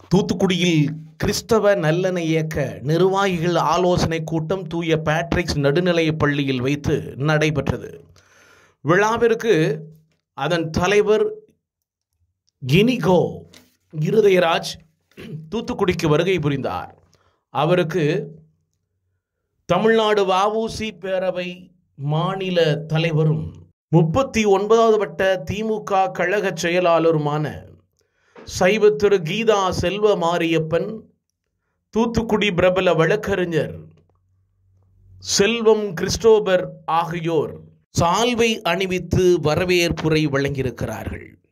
தூத்துக்குடியில் கிறிஸ்தவ நல்லெண்ண இயக்க நிர்வாகிகள் ஆலோசனை கூட்டம் தூய பேட்ரிக்ஸ் நடுநிலைப் பள்ளியில் வைத்து நடைபெற்றது விழாவிற்கு அதன் தலைவர் இனிகோ இருதயராஜ் தூத்துக்குடிக்கு வருகை புரிந்தார் அவருக்கு தமிழ்நாடு வஉசி பேரவை மாநில தலைவரும் முப்பத்தி ஒன்பதாவது வட்ட திமுக கழக செயலாளருமான சைவ திரு கீதா செல்வ மாரியப்பன் தூத்துக்குடி பிரபல வழக்கறிஞர் செல்வம் கிறிஸ்டோபர் ஆகியோர் சால்வை அணிவித்து வரவேற்புரை வழங்கியிருக்கிறார்கள்